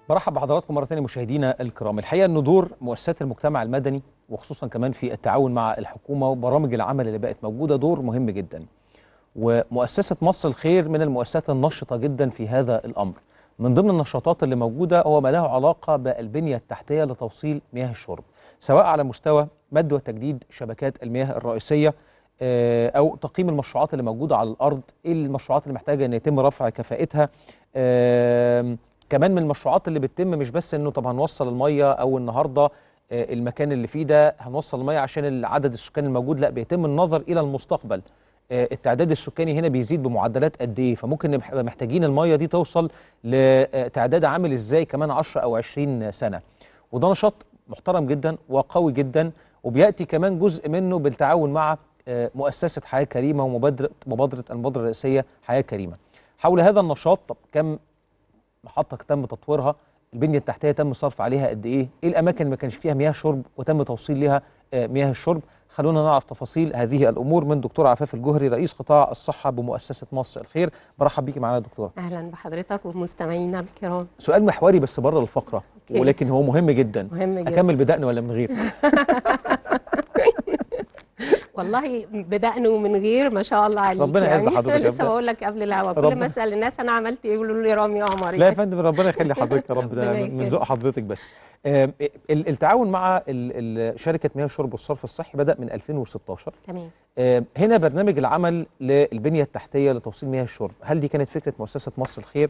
برحب بحضراتكم مرة ثانية مشاهدينا الكرام الحقيقة أن دور مؤسسات المجتمع المدني وخصوصا كمان في التعاون مع الحكومة وبرامج العمل اللي بقت موجودة دور مهم جدا ومؤسسة مصر الخير من المؤسسات النشطة جدا في هذا الأمر من ضمن النشاطات اللي موجودة هو ما له علاقة بالبنية التحتية لتوصيل مياه الشرب سواء على مستوى مد وتجديد شبكات المياه الرئيسية آه، أو تقييم المشروعات اللي موجودة على الأرض إيه المشروعات اللي محتاجة أن يتم رفع كفاءتها آم، كمان من المشروعات اللي بتتم مش بس انه طب هنوصل الميه او النهارده آه، المكان اللي فيه ده هنوصل الميه عشان العدد السكاني الموجود لا بيتم النظر الى المستقبل آه، التعداد السكاني هنا بيزيد بمعدلات قد ايه فممكن نبقى محتاجين الميه دي توصل لتعداد عامل ازاي كمان 10 او 20 سنه وده نشاط محترم جدا وقوي جدا وبياتي كمان جزء منه بالتعاون مع آه، مؤسسه حياه كريمه ومبادره مبادره المبادره الرئيسيه حياه كريمه حول هذا النشاط طب كم محطة تم تطويرها البنية التحتية تم صرف عليها قد إيه إيه الأماكن اللي ما كانش فيها مياه شرب وتم توصيل لها آه، مياه الشرب خلونا نعرف تفاصيل هذه الأمور من دكتور عفاف الجهري رئيس قطاع الصحة بمؤسسة مصر الخير برحب بيكي معانا يا دكتورة اهلا بحضرتك ومستمعينا الكرام سؤال محوري بس بره الفقرة أوكي. ولكن هو مهم جدا مهم جدا أكمل بدقن ولا من غير والله بدأنا ومن غير ما شاء الله عليك ربنا يعز يعني. حضرتك يا لسه رب. بقول لك قبل الهوا كل ربنا- ما اسال الناس انا عملت ايه يقولوا لي رامي قمر لا يا يعني. فندم ربنا يخلي حضرتك يا رب ده ربنا من من يكرمك. ذوق حضرتك بس آه، ال- التعاون مع ال- ال- شركة مياه الشرب والصرف الصحي بدأ من 2016 تمام آه، هنا برنامج العمل للبنية التحتية لتوصيل مياه الشرب هل دي كانت فكرة مؤسسة مصر الخير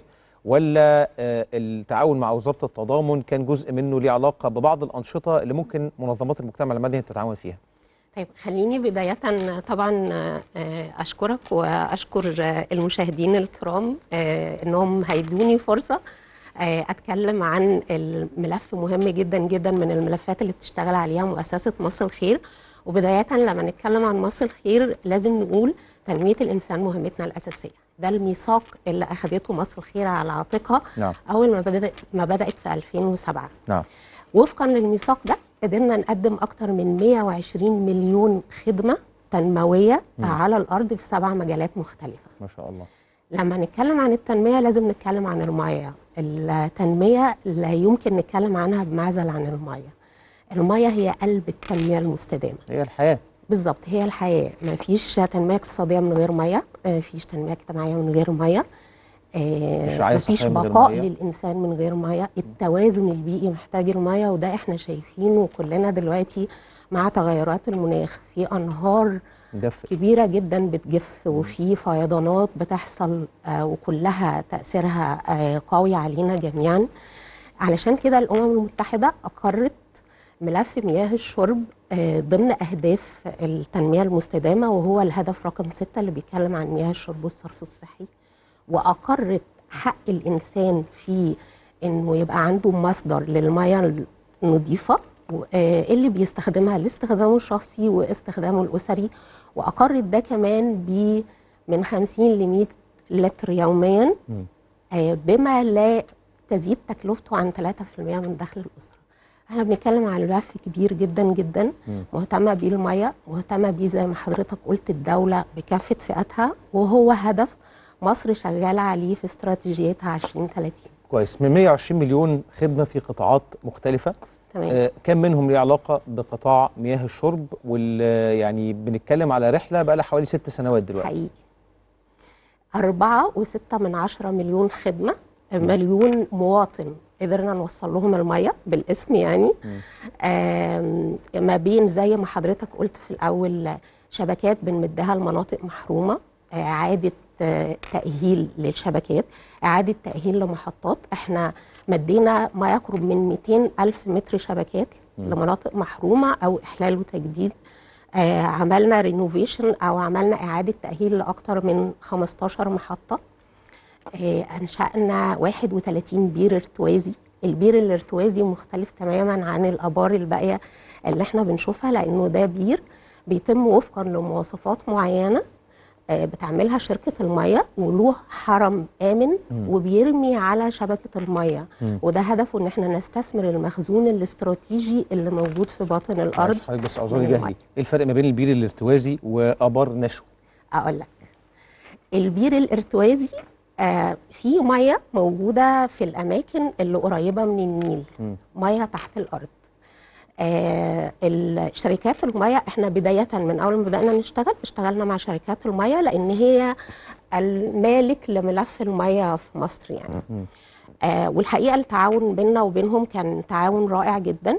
ولا آه، التعاون مع وزارة التضامن كان جزء منه ليه علاقة ببعض الأنشطة اللي ممكن منظمات المجتمع المدني تتعاون فيها طيب خليني بداية طبعا آه، أشكرك وأشكر آه، المشاهدين الكرام آه، إنهم هيدوني فرصة آه، أتكلم عن الملف مهم جدا جدا من الملفات اللي بتشتغل عليها مؤسسة مصر الخير وبداية لما نتكلم عن مصر الخير لازم نقول تنمية الإنسان مهمتنا الأساسية ده الميثاق اللي أخذته مصر الخير على عاتقها نعم أول ما بدأت ما بدأت في 2007 نعم وفقا للميثاق ده قدرنا نقدم اكتر من 120 مليون خدمه تنمويه مم. على الارض في سبع مجالات مختلفه ما شاء الله لما نتكلم عن التنميه لازم نتكلم عن الميه التنميه لا يمكن نتكلم عنها بمعزل عن الميه الميه هي قلب التنميه المستدامه هي الحياة بالظبط هي الحياه ما فيش تنميه اقتصاديه من غير ميه ما فيش تنميه اجتماعيه من غير ميه مفيش رعاية ما فيش صحية من غير بقاء مية. للانسان من غير ميه التوازن البيئي محتاج الميه وده احنا شايفينه كلنا دلوقتي مع تغيرات المناخ في انهار جف كبيره جدا بتجف وفي فيضانات بتحصل آه، وكلها تاثيرها آه، قوي علينا جميعا علشان كده الامم المتحده اقرت ملف مياه الشرب آه، ضمن اهداف التنميه المستدامه وهو الهدف رقم ستة اللي بيتكلم عن مياه الشرب والصرف الصحي واقرت حق الانسان في انه يبقى عنده مصدر للمياه النظيفه و- آه، اللي بيستخدمها لاستخدامه الشخصي واستخدامه الاسري واقرت ده كمان ب من 50 ل 100 لتر يوميا مم. آه، بما لا تزيد تكلفته عن 3% من دخل الاسره احنا بنتكلم عن ملف كبير جدا جدا مم. مهتمه بيه الميه مهتمه بيه زي ما حضرتك قلت الدوله بكافه فئاتها وهو هدف مصر شغاله عليه في استراتيجيتها 2030 كويس من 120 مليون خدمة في قطاعات مختلفة تمام آه، كم منهم ليه علاقة بقطاع مياه الشرب وال يعني بنتكلم على رحلة بقى لها حوالي ست سنوات دلوقتي حقيقي أربعة وستة من عشرة مليون خدمة مليون مواطن قدرنا نوصل لهم المية بالاسم يعني مم. آم، ما بين زي ما حضرتك قلت في الأول شبكات بنمدها لمناطق محرومة إعادة آه، تأهيل للشبكات إعادة تأهيل لمحطات إحنا مدينا ما يقرب من 200 ألف متر شبكات مم. لمناطق محرومة أو إحلال وتجديد آه، عملنا رينوفيشن او عملنا اعاده تاهيل لاكثر من 15 محطه آه، انشانا 31 بير ارتوازي البير الارتوازي مختلف تماما عن الابار الباقيه اللي احنا بنشوفها لانه ده بير بيتم وفقا لمواصفات معينه آه، بتعملها شركه الميه وله حرم امن مم. وبيرمي على شبكه الميه مم. وده هدفه ان احنا نستثمر المخزون الاستراتيجي اللي موجود في باطن الارض معلش حضرتك بس اعذري من جهلي المية. ايه الفرق ما بين البير الارتوازي وابار نشو اقول لك البير الارتوازي آه في ميه موجوده في الاماكن اللي قريبه من النيل مم. ميه تحت الارض آه الشركات الميه احنا بدايه من اول ما بدانا نشتغل اشتغلنا مع شركات الميه لان هي المالك لملف الميه في مصر يعني مم. آه والحقيقه التعاون بيننا وبينهم كان تعاون رائع جدا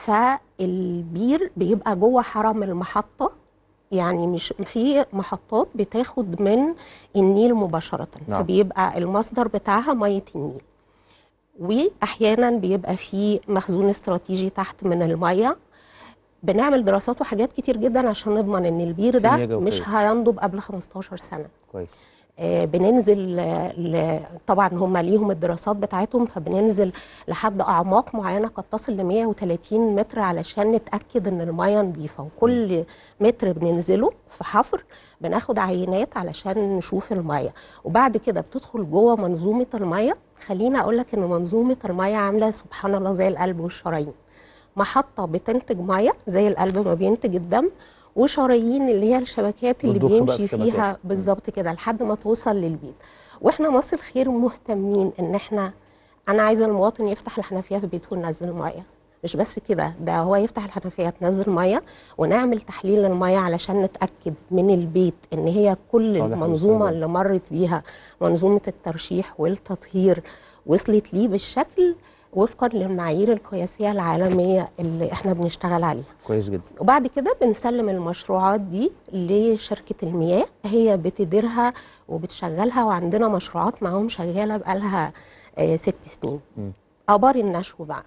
فالبير بيبقى جوه حرم المحطه يعني مش في محطات بتاخد من النيل مباشره نعم. فبيبقى المصدر بتاعها ميه النيل واحيانا بيبقى في مخزون استراتيجي تحت من الميه بنعمل دراسات وحاجات كتير جدا عشان نضمن ان البير ده كيمياء جوفية. مش هينضب قبل 15 سنه كويس آه، بننزل آه، ل... طبعا هم ليهم الدراسات بتاعتهم فبننزل لحد اعماق معينه قد تصل ل 130 متر علشان نتاكد ان الميه نظيفه وكل متر بننزله في حفر بناخد عينات علشان نشوف الميه وبعد كده بتدخل جوه منظومه الميه خليني اقول لك ان منظومه الميه عامله سبحان الله زي القلب والشرايين محطه بتنتج ميه زي القلب ما بينتج الدم وشرايين اللي هي الشبكات اللي بتضخ بقى بيمشي في الشبكات. فيها بالظبط كده لحد ما توصل للبيت واحنا مصر خير مهتمين ان احنا انا عايزه المواطن يفتح الحنفيه في بيته وينزل ميه مش بس كده ده هو يفتح الحنفيه تنزل ميه ونعمل تحليل الميه علشان نتاكد من البيت ان هي كل صالح المنظومه للاستخدام. اللي مرت بيها منظومه الترشيح والتطهير وصلت ليه بالشكل وفقا للمعايير القياسيه العالميه اللي احنا بنشتغل عليها كويس جدا وبعد كده بنسلم المشروعات دي لشركة المياه هي بتديرها وبتشغلها وعندنا مشروعات معاهم شغالة بقالها آه، ست سنين مم. آبار النشو بقى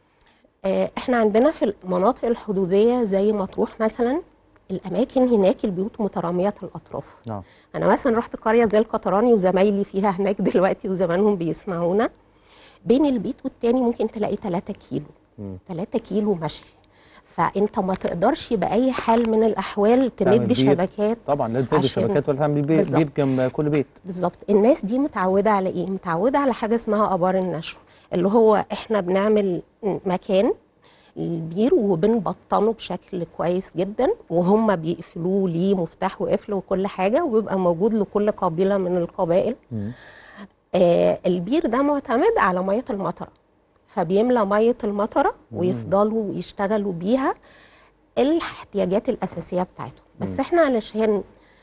آه، احنا عندنا في المناطق الحدودية زي مطروح مثلا الأماكن هناك البيوت مترامية الأطراف نعم انا مثلا رحت قريه زي القطراني وزمايلي فيها هناك دلوقتي وزمانهم بيسمعونا بين البيت والتاني ممكن تلاقي 3 كيلو مم. 3 كيلو مشي فانت ما تقدرش باي حال من الاحوال تعمل تمد بير. شبكات طبعا لا تبني عشان- شبكات ولا تعمل بير, بالظبط. بير جنب كل بيت بالظبط الناس دي متعوده على ايه متعوده على حاجه اسمها ابار النشو اللي هو احنا بنعمل مكان البير وبنبطنه بشكل كويس جدا وهم بيقفلوه ليه مفتاح وقفل وكل حاجه وبيبقى موجود لكل قبيله من القبائل مم. آه البير ده معتمد على ميه المطره فبيملى ميه المطره ويفضلوا يشتغلوا بيها الاحتياجات الاساسيه بتاعتهم بس مم. احنا علشان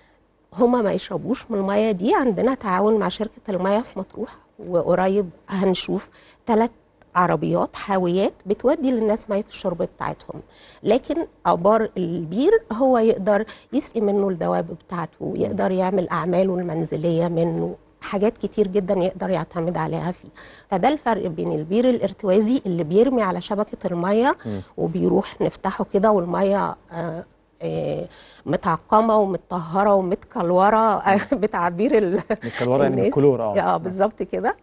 هما ما يشربوش من الميه دي عندنا تعاون مع شركه الميه في مطروح وقريب هنشوف ثلاث عربيات حاويات بتودي للناس ميه الشرب بتاعتهم لكن ابار البير هو يقدر يسقي منه الدواب بتاعته يقدر يعمل اعماله المنزليه منه حاجات كتير جدا يقدر يعتمد عليها فيه فده الفرق بين البير الارتوازي اللي بيرمي على شبكه الميه مم. وبيروح نفتحه كده والميه آه، آه، متعقمه ومتطهره ومتكلوره آه، بتعبير ال- الكلورة يعني من الناس. الكلور اه اه بالظبط كده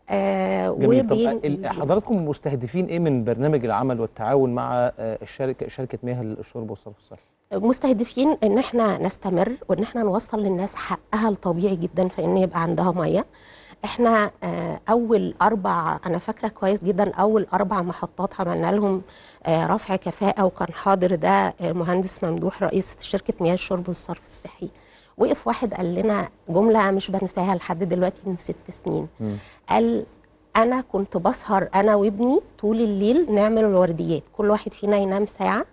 آه جميل طب وبين ال- حضراتكم مستهدفين ايه من برنامج العمل والتعاون مع آه، الشركه شركه مياه الشرب والصرف الصحي مستهدفين ان احنا نستمر وان احنا نوصل للناس حقها الطبيعي جدا في ان يبقى عندها ميه احنا آه، اول اربع انا فاكره كويس جدا اول اربع محطات عملنا لهم آه، رفع كفاءه وكان حاضر ده آه، مهندس ممدوح رئيس شركه مياه الشرب والصرف الصحي وقف واحد قال لنا جمله مش بنساها لحد دلوقتي من ست سنين مم. قال انا كنت بسهر انا وابني طول الليل نعمل الورديات كل واحد فينا ينام ساعه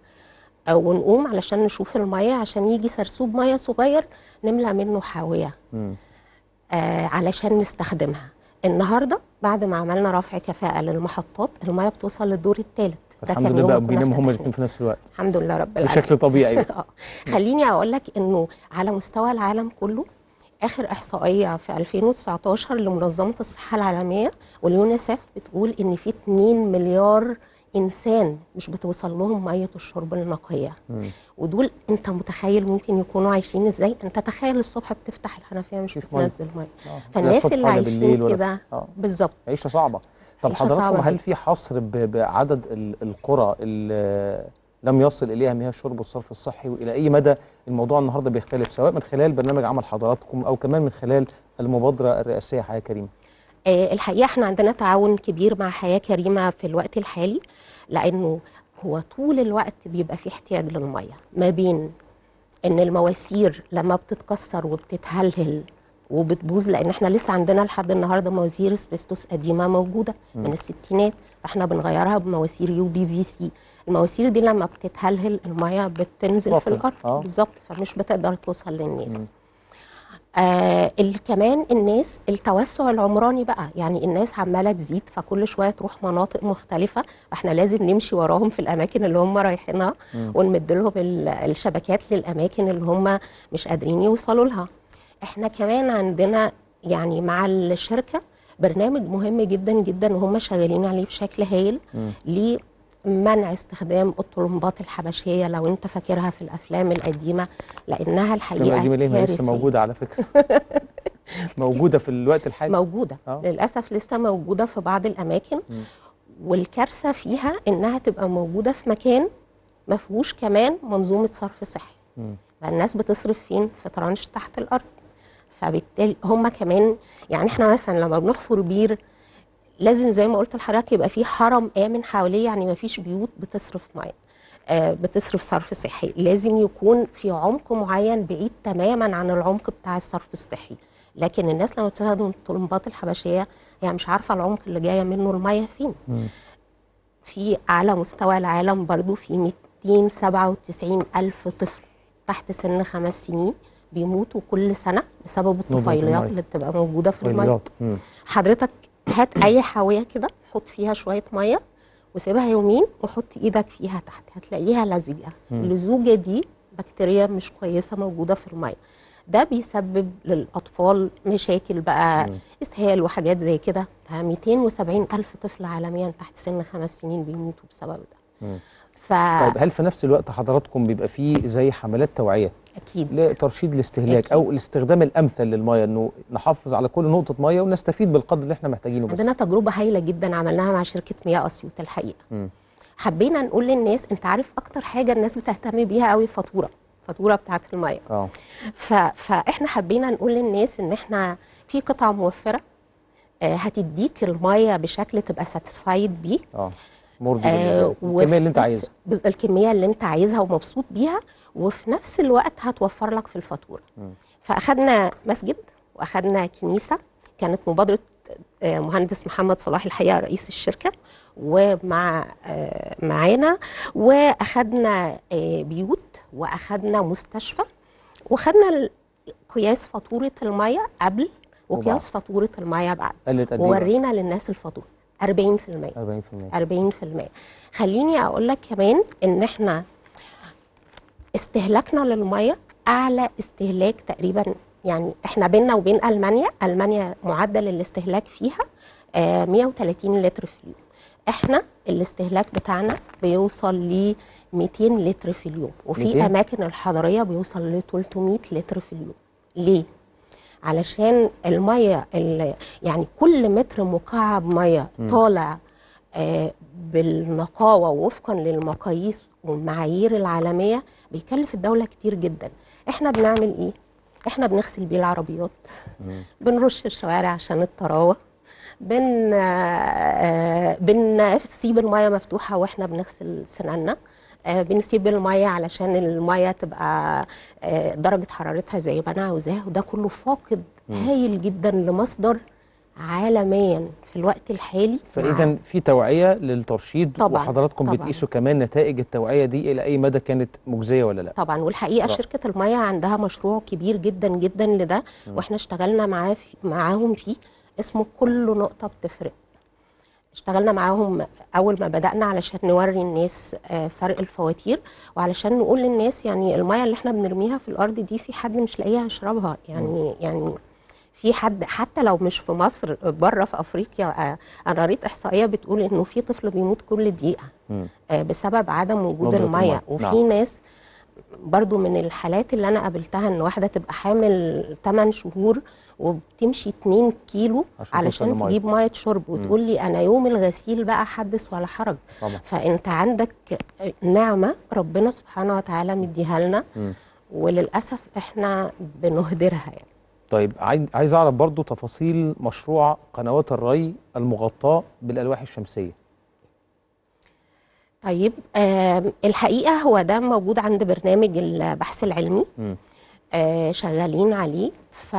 او ونقوم علشان نشوف الميه عشان يجي سرسوب ميه صغير نملى منه حاويه مم. آه علشان نستخدمها النهارده بعد ما عملنا رفع كفاءه للمحطات الميه بتوصل للدور الثالث الحمد لله بقى بيناموا هما الاثنين في نفس الوقت الحمد لله رب العالمين بشكل طبيعي آه. خليني اقول لك انه على مستوى العالم كله اخر احصائيه في 2019 لمنظمه الصحه العالميه واليونيسف بتقول ان في 2 مليار انسان مش بتوصل لهم ميه الشرب النقيه مم. ودول انت متخيل ممكن يكونوا عايشين ازاي انت تخيل الصبح بتفتح الحنفيه مش مفيش مية. بتنزل ميه آه. لا فالناس الصبح اللي ولا عايشين بالليل ولا- كده اه بالظبط عيشه صعبه طب عيشة حضراتكم صعبة هل جدا. في حصر ب- بعدد ال- القرى اللي لم يصل اليها مياه الشرب والصرف الصحي والى اي مدى الموضوع النهارده بيختلف سواء من خلال برنامج عمل حضراتكم او كمان من خلال المبادره الرئاسيه حياه كريمه آه، الحقيقه احنا عندنا تعاون كبير مع حياه كريمه في الوقت الحالي لانه هو طول الوقت بيبقى في احتياج للميه ما بين ان المواسير لما بتتكسر وبتتهلهل وبتبوظ لان احنا لسه عندنا لحد النهارده مواسير اسبستوس قديمه موجوده من الستينات فاحنا بنغيرها بمواسير يو بي في سي المواسير دي لما بتتهلهل الميه بتنزل في تفضل. الارض آه. بالظبط فمش بتقدر توصل للناس آه ال- كمان الناس التوسع العمراني بقى يعني الناس عماله تزيد فكل شويه تروح مناطق مختلفه فاحنا لازم نمشي وراهم في الاماكن اللي هم رايحينها ونمد لهم ال- الشبكات للاماكن اللي هم مش قادرين يوصلوا لها احنا كمان عندنا يعني مع الشركه برنامج مهم جدا جدا وهم شغالين عليه بشكل هايل لمنع استخدام الطلمبات الحبشيه لو انت فاكرها في الافلام القديمه لانها الحقيقه الحقيقه دي ليه ما لسه كارثية. موجوده على فكره موجوده في الوقت الحالي موجوده آه. للاسف لسه موجوده في بعض الاماكن مم. والكارثه فيها انها تبقى موجوده في مكان ما فيهوش كمان منظومه صرف صحي مم. فالناس بتصرف فين في ترانش تحت الارض فبالتالي هم كمان يعني احنا مثلا لما بنحفر بير لازم زي ما قلت لحضرتك يبقى في حرم امن حواليه يعني ما فيش بيوت بتصرف ميه آه بتصرف صرف صحي لازم يكون في عمق معين بعيد تماما عن العمق بتاع الصرف الصحي لكن الناس لما بتستخدم الطلمبات الحبشيه هي مش عارفه العمق اللي جايه منه الميه فين مم. في على مستوى العالم برضو في 297 ألف طفل تحت سن خمس سنين بيموتوا كل سنة بسبب الطفيليات المية. اللي بتبقى موجودة في المية فيليات مم. حضرتك هات أي حاوية كده حط فيها شوية مية وسيبها يومين وحط إيدك فيها تحت هتلاقيها لزجة اللزوجة دي بكتيريا مش كويسة موجودة في المية ده بيسبب للأطفال مشاكل بقى إسهال وحاجات زي كده ف 270 ألف طفل عالميا تحت سن خمس سنين بيموتوا بسبب ده مم. ف طيب هل في نفس الوقت حضراتكم بيبقى فيه زي حملات توعيه أكيد لترشيد الاستهلاك أكيد. او الاستخدام الامثل للميه انه نحافظ على كل نقطه ميه ونستفيد بالقدر اللي احنا محتاجينه بس عندنا تجربة هايلة جدا عملناها مع شركة مياه أسيوط الحقيقة مم. حبينا نقول للناس أنت عارف أكتر حاجة الناس بتهتم بيها قوي الفاتورة الفاتورة بتاعة المية اه ف... فاحنا حبينا نقول للناس ان احنا في قطعه موفره آه، هتديك الميه بشكل تبقى ساتسفايد بيه اه مرضي آه، بالنسبة لك. وفي الكميه اللي انت نفس- عايزها بز- الكميه اللي انت عايزها ومبسوط بيها وفي نفس الوقت هتوفر لك في الفاتوره فاخدنا مسجد واخدنا كنيسه كانت مبادره آه، مهندس محمد صلاح الحقيقه رئيس الشركه ومع آه، معانا واخدنا آه، بيوت واخدنا مستشفى وخدنا ال- قياس فاتوره الميه قبل وبعد. وقياس فاتوره الميه بعد قلت قد ايه بقى؟ وورينا للناس الفاتوره 40% 40% 40% خليني اقول لك كمان ان احنا استهلاكنا للميه اعلى استهلاك تقريبا يعني احنا بيننا وبين المانيا المانيا معدل الاستهلاك فيها آه 130 لتر في اليوم احنا الاستهلاك بتاعنا بيوصل ل 200 لتر في اليوم وفي 200 اماكن الحضريه بيوصل ل 300 لتر في اليوم ليه علشان الميه ال- يعني كل متر مكعب ميه طالع آه، بالنقاوه وفقا للمقاييس والمعايير العالميه بيكلف الدوله كتير جدا احنا بنعمل ايه احنا بنغسل بيه العربيات بنرش الشوارع عشان الطراوه بن آه، بنسيب الميه مفتوحه واحنا بنغسل سناننا آه، بنسيب الميه علشان الميه تبقى آه، درجه حرارتها زي ما انا عاوزاها وده كله فاقد هايل جدا لمصدر عالميا في الوقت الحالي مع- فاذا في توعيه للترشيد طبعاً، وحضراتكم طبعاً. بتقيسوا كمان نتائج التوعيه دي الى اي مدى كانت مجزيه ولا لا طبعا والحقيقه رائع. شركه الميه عندها مشروع كبير جدا جدا لده واحنا اشتغلنا معاه في معاهم فيه اسمه كل نقطه بتفرق اشتغلنا معاهم اول ما بدانا علشان نوري الناس آه، فرق الفواتير وعلشان نقول للناس يعني الميه اللي احنا بنرميها في الارض دي في حد مش لاقيها يشربها يعني يعني في حد حتى لو مش في مصر بره في افريقيا آه، انا قريت احصائيه بتقول انه في طفل بيموت كل دقيقه مم. آه، بسبب عدم وجود ندرة الميه المية. وفي نعم. ناس برضو من الحالات اللي انا قابلتها ان واحده تبقى حامل 8 شهور وبتمشي 2 كيلو عشان توصل علشان لمية. تجيب ميه شرب وتقول لي انا يوم الغسيل بقى حدث ولا حرج طبعا فانت عندك نعمه ربنا سبحانه وتعالى مديها لنا مم. وللاسف احنا بنهدرها يعني طيب عاي- عايز اعرف برضو تفاصيل مشروع قنوات الري المغطاه بالالواح الشمسيه طيب آم، الحقيقه هو ده موجود عند برنامج البحث العلمي مم. آه، شغالين عليه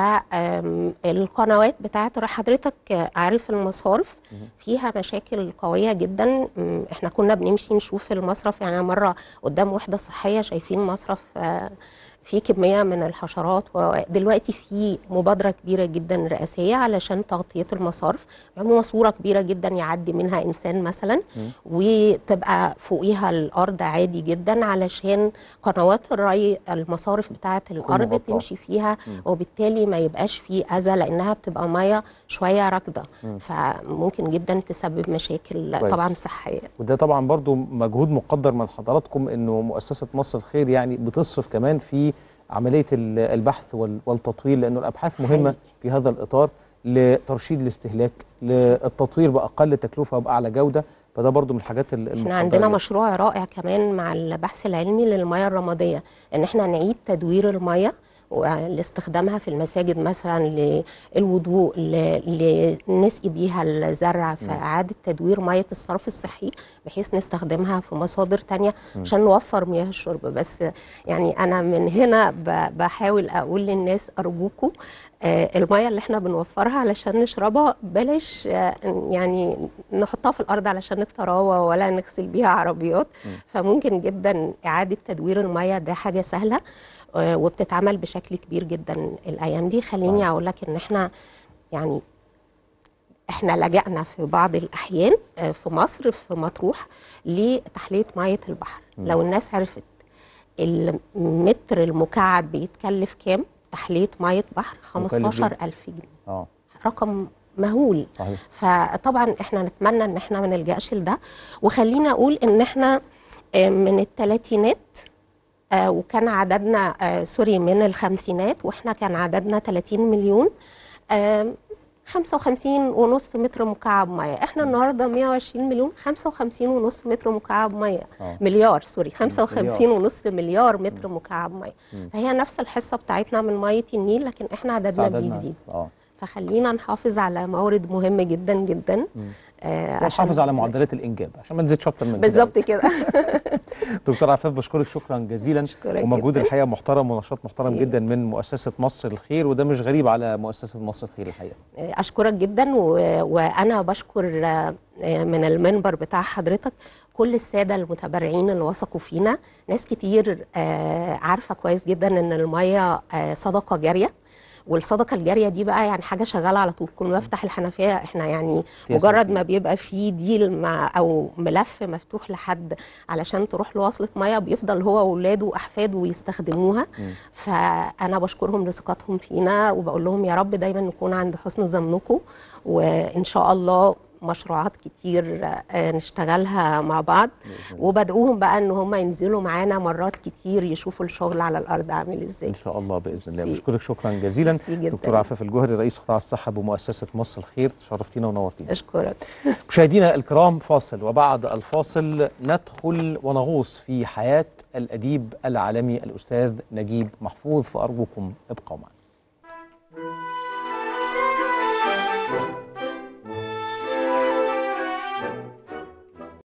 فالقنوات بتاعت حضرتك آه، عارف المصارف فيها مشاكل قوية جدا م، احنا كنا بنمشي نشوف المصرف يعني أنا مرة قدام وحدة صحية شايفين مصرف آه، فيه كمية من الحشرات ودلوقتي في مبادرة كبيرة جدا رئاسية علشان تغطية المصارف يعملوا ماسورة كبيرة جدا يعدي منها إنسان مثلا وتبقى فوقيها الأرض عادي جدا علشان قنوات الري المصارف بتاعة الأرض مغطاة. تمشي فيها وبالتالي ما يبقاش فيه أذى لأنها بتبقى مية شوية راكدة فممكن جدا تسبب مشاكل كويس. طبعا صحية وده طبعا برضو مجهود مقدر من حضراتكم انه مؤسسه مصر الخير يعني بتصرف كمان في عمليه ال- البحث وال- والتطوير لانه الابحاث مهمه حقيقي. في هذا الاطار لترشيد الاستهلاك للتطوير باقل تكلفه وباعلى جوده فده برضو من الحاجات ال- احنا المقدرة عندنا جداً. مشروع رائع كمان مع البحث العلمي للمياه الرماديه ان احنا نعيد تدوير المياه لاستخدامها في المساجد مثلا للوضوء ل- لنسقي بيها الزرع فاعاده تدوير ميه الصرف الصحي بحيث نستخدمها في مصادر تانية عشان نوفر مياه الشرب بس يعني انا من هنا ب- بحاول اقول للناس ارجوكم آه، الميه اللي احنا بنوفرها علشان نشربها بلاش آه، يعني نحطها في الارض علشان الطراوه ولا نغسل بيها عربيات فممكن جدا اعاده تدوير الميه ده حاجه سهله آه، وبتتعمل بشكل كبير جدا الايام دي خليني صحيح. اقول لك ان احنا يعني احنا لجأنا في بعض الاحيان آه، في مصر في مطروح لتحليه ميه البحر لو الناس عرفت المتر المكعب بيتكلف كام تحليه ميه بحر مكلف جداً. 15000 جنيه اه رقم مهول صحيح فطبعا احنا نتمنى ان احنا ما نلجاش لده وخلينا اقول ان احنا آه، من الثلاثينات آه، وكان عددنا آه، سوري من الخمسينات واحنا كان عددنا 30 مليون آه، 55 ونص متر مكعب ميه احنا النهارده 120 مليون 55 ونص متر مكعب ميه آه. مليار سوري 55 مليار. ونص مليار متر مكعب ميه فهي نفس الحصه بتاعتنا من ميه النيل لكن احنا عددنا ساعدنا. بيزيد اه فخلينا نحافظ على مورد مهم جدا جدا آه ونحافظ على معدلات الانجاب عشان ما نزيدش اكتر من كده بالظبط كده دكتور عفاف بشكرك شكرا جزيلا أشكرك ومجهود جداً. الحقيقه محترم ونشاط محترم ميرسي. جدا من مؤسسه مصر الخير وده مش غريب على مؤسسه مصر الخير الحقيقه اشكرك جدا و... وانا بشكر آه، من المنبر بتاع حضرتك كل الساده المتبرعين اللي وثقوا فينا ناس كتير آه، عارفه كويس جدا ان الميه آه، صدقه جاريه والصدقه الجاريه دي بقى يعني حاجه شغاله على طول كل ما افتح الحنفيه احنا يعني فيها مجرد سلفي. ما بيبقى في ديل مع او ملف مفتوح لحد علشان تروح له وصله ميه بيفضل هو واولاده واحفاده ويستخدموها فانا بشكرهم لثقتهم فينا وبقول لهم يا رب دايما نكون عند حسن ظنكم وان شاء الله مشروعات كتير آه، نشتغلها مع بعض وبدعوهم بقى ان هم ينزلوا معانا مرات كتير يشوفوا الشغل على الارض عامل ازاي ان شاء الله باذن الله ميرسي. بشكرك شكرا جزيلا ميرسي جداً. دكتور عفاف الجوهري رئيس قطاع الصحه بمؤسسه مصر الخير شرفتينا ونورتينا اشكرك مشاهدينا الكرام فاصل وبعد الفاصل ندخل ونغوص في حياه الاديب العالمي الاستاذ نجيب محفوظ فارجوكم ابقوا معنا